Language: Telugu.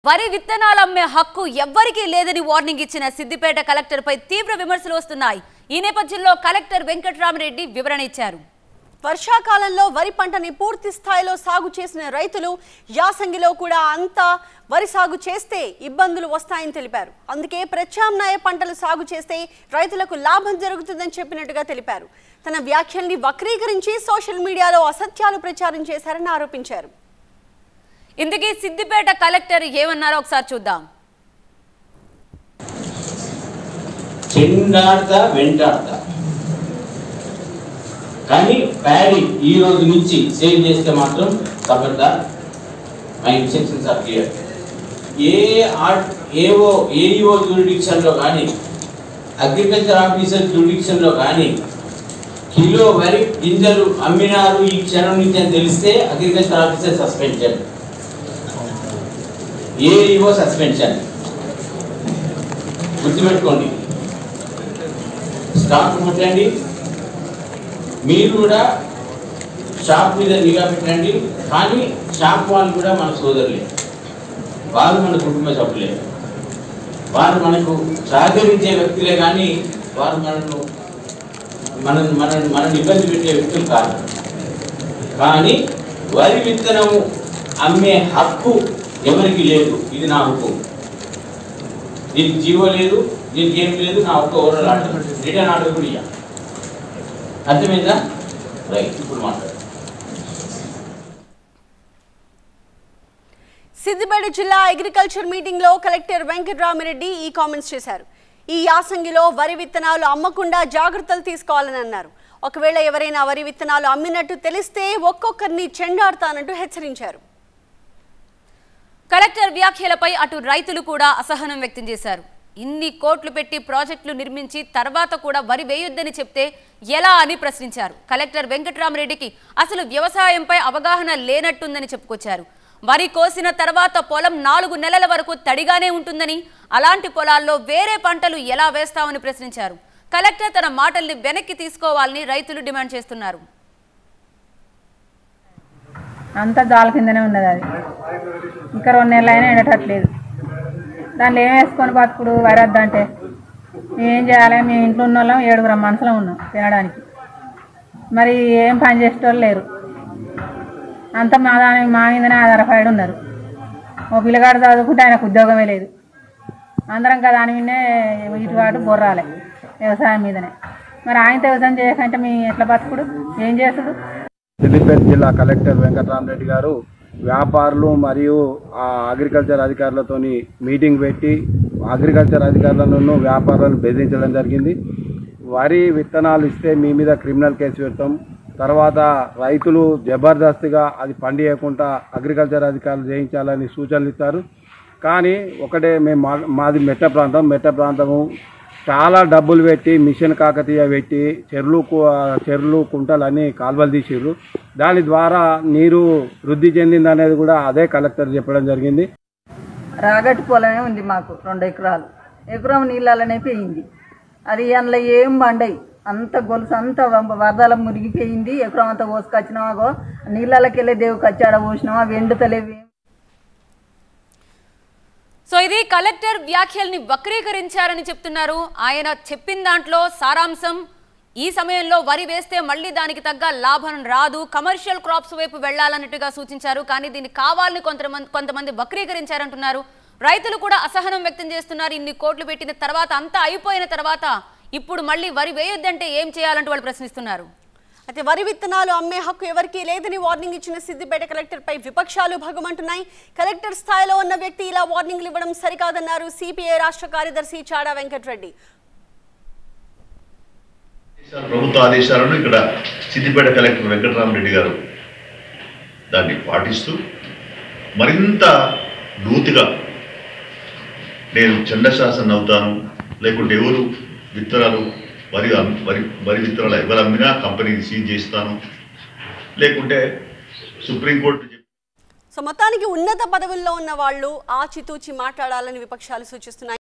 వరి విత్తనాలు అమ్మే హక్కు ఎవ్వరికీ లేదని వార్నింగ్ ఇచ్చిన సిద్దిపేట కలెక్టర్పై తీవ్ర విమర్శలు వస్తున్నాయి ఈ నేపథ్యంలో కలెక్టర్ వెంకట్రామరెడ్డి వివరణ ఇచ్చారు వర్షాకాలంలో వరి పంటని పూర్తి స్థాయిలో సాగు చేసిన రైతులు యాసంగిలో కూడా అంతా వరి సాగు చేస్తే ఇబ్బందులు వస్తాయని తెలిపారు అందుకే ప్రత్యామ్నాయ పంటలు సాగు చేస్తే రైతులకు లాభం జరుగుతుందని చెప్పినట్టుగా తెలిపారు తన వ్యాఖ్యల్ని వక్రీకరించి సోషల్ మీడియాలో అసత్యాలు ప్రచారం చేశారని ఆరోపించారు ఇందుకే సిద్దిపేట కలెక్టర్ ఏమన్నారో ఒకసారి చూద్దాం చెండాడతా వెంటాడతా కానీ ప్యాడీ ఈ రోజు నుంచి సేవ్ చేస్తే మాత్రం ఖబర్దార్ మై ఇన్స్ట్రక్షన్స్ ఆర్ క్లియర్ ఏ ఆర్ట్ ఏవో ఏఈఓ జ్యూరిడిక్షన్లో కానీ అగ్రికల్చర్ ఆఫీసర్ జ్యూరిడిక్షన్లో కానీ కిలో వరి గింజలు అమ్మినారు ఈ క్షణం నుంచి అని తెలిస్తే agriculture officer suspension AEO suspension గుర్తుపెట్టుకోండి స్టాక్ పెట్టండి మీరు కూడా షాప్ మీద నిఘా పెట్టండి కానీ షాప్ వాళ్ళు కూడా మన సోదరులే వాళ్ళు మన కుటుంబ సభ్యులే వారు మనకు సహకరించే వ్యక్తులే కానీ వారు మనను మన మన మనల్ని ఇబ్బంది పెట్టే వ్యక్తులు కాదు కానీ వరి విత్తనము అమ్మే హక్కు ఎవరికి లేదు ఇది నా హక్కు దీనికి జీవో లేదు దీనికి ఏం లేదు నా ఒక్క ఓవరాల్ ఆర్డర్ రిటర్న్ ఆర్డర్ కూడా ఇయ్య అర్థమైందా రైట్ ఇప్పుడు మాట్లాడు సిద్దిపేట జిల్లా అగ్రికల్చర్ మీటింగ్ లో కలెక్టర్ వెంకటరామిరెడ్డి ఈ కామెంట్స్ చేశారు ఈ యాసంగిలో వరి విత్తనాలు అమ్మకుండా జాగ్రత్తలు తీసుకోవాలని అన్నారు ఒకవేళ ఎవరైనా వరి విత్తనాలు అమ్మినట్టు తెలిస్తే ఒక్కొక్కరిని చెండాడుతానంటూ హెచ్చరించారు కలెక్టర్ వ్యాఖ్యలపై అటు రైతులు కూడా అసహనం వ్యక్తం చేశారు ఇన్ని కోట్లు పెట్టి ప్రాజెక్టులు నిర్మించి తర్వాత కూడా వరి వేయొద్దని చెప్తే ఎలా అని ప్రశ్నించారు కలెక్టర్ వెంకట్రామరెడ్డికి అసలు వ్యవసాయంపై అవగాహన లేనట్టుందని చెప్పుకొచ్చారు వరి కోసిన తర్వాత పొలం నాలుగు నెలల వరకు తడిగానే ఉంటుందని అలాంటి పొలాల్లో వేరే పంటలు ఎలా వేస్తామని ప్రశ్నించారు కలెక్టర్ తన మాటల్ని వెనక్కి తీసుకోవాలని రైతులు డిమాండ్ చేస్తున్నారు అంతా జాల కిందనే ఉన్నది అది ఇంకా రెండు నెలలు అయినా ఎండటట్లేదు దాంట్లో ఏం వేసుకొని బతుకుడు వరద్దంటే ఏం చేయాలి మేము ఇంట్లో ఉన్న వాళ్ళం ఏడుగురం మనుషులం ఉన్నాం తినడానికి మరి ఏం పని చేసేటోళ్ళు లేరు అంతా మా దాని మా మీదనే ఆధారపడి ఉన్నారు ఓ పిల్లగాడు చదువుకుంటే ఆయనకు ఉద్యోగమే లేదు అందరం కదా దాని మీదనే ఇటువాటు బొర్రాలే వ్యవసాయం మీదనే మరి ఆయన వ్యవసాయం చేయకంటే మేము ఎట్లా బతుకుడు ఏం చేసుడు సిద్దిపేట జిల్లా కలెక్టర్ వెంకటరామరెడ్డి గారు వ్యాపారులు మరియు ఆ అగ్రికల్చర్ అధికారులతోని మీటింగ్ పెట్టి అగ్రికల్చర్ అధికారులను వ్యాపారులను బెదిరించడం జరిగింది వరి విత్తనాలు ఇస్తే మీ మీద క్రిమినల్ కేసు పెడతాం తర్వాత రైతులు జబర్దస్తిగా అది పండియకుండా అగ్రికల్చర్ అధికారులు చేయించాలని సూచనలు ఇస్తారు కానీ ఒకటే మేము మా- మాది మెట్ట ప్రాంతం మెట్ట ప్రాంతము చాలా డబ్బులు పెట్టి మిషన్ కాకతీయ పెట్టి చెర్లు కు- చెర్లు కుంటలు అన్ని కాలువలు తీసిర్రు దాని ద్వారా నీరు వృద్ధి చెందింది అనేది కూడా అదే కలెక్టర్ చెప్పడం జరిగింది రాగటి పొలమే ఉంది మాకు రెండు ఎకరాలు ఎకరం నీళ్ళలోనే పోయింది అది అందులో ఏం పండయి అంత గొలుసు అంత వరదల మురిగిపోయింది ఎకరం అంతా కోసుకొచ్చినామాగో నీళ్ళకి వెళ్ళి దేవుకి వచ్చాడ పోసినామా వెండుతలేవి సో ఇది కలెక్టర్ వ్యాఖ్యల్ని వక్రీకరించారని చెప్తున్నారు ఆయన చెప్పిన దాంట్లో సారాంశం ఈ సమయంలో వరి వేస్తే మళ్ళీ దానికి తగ్గ లాభం రాదు కమర్షియల్ క్రాప్స్ వైపు వెళ్లాలన్నట్టుగా సూచించారు కానీ దీన్ని కావాలని కొంతమంది కొంతమంది వక్రీకరించారంటున్నారు రైతులు కూడా అసహనం వ్యక్తం చేస్తున్నారు ఇన్ని కోట్లు పెట్టిన తర్వాత అంతా అయిపోయిన తర్వాత ఇప్పుడు మళ్ళీ వరి వేయొద్దంటే ఏం చేయాలంటూ వాళ్ళు ప్రశ్నిస్తున్నారు అయితే వరి విత్తనాలు అమ్మే హక్కు ఎవరికీ లేదని వార్నింగ్ ఇచ్చిన సిద్దిపేట కలెక్టర్ పై విపక్షాలు భగమంటున్నాయి కలెక్టర్ స్థాయిలో ఉన్న వ్యక్తి ఇలా వార్నింగ్లు ఇవ్వడం సరికాదన్నారు సిపిఐ రాష్ట్ర కార్యదర్శి చాడా వెంకటరెడ్డి ప్రభుత్వ ఆదేశాలను ఇక్కడ సిద్దిపేట కలెక్టర్ వెంకటరామరెడ్డి గారు దాన్ని పాటిస్తూ మరింత లోతుగా నేను చండశాసన్ అవుతాను లేకుంటే ఎవరు విత్తనాలు వరి అమ్- వరి వరి విత్తనాలు ఎవరు అమ్మినా కంపెనీని సీజ్ చేస్తాను లేకుంటే సుప్రీంకోర్టు చెప్పి సో మొత్తానికి ఉన్నత పదవుల్లో ఉన్న వాళ్ళు ఆచితూచి మాట్లాడాలని విపక్షాలు సూచిస్తున్నాయి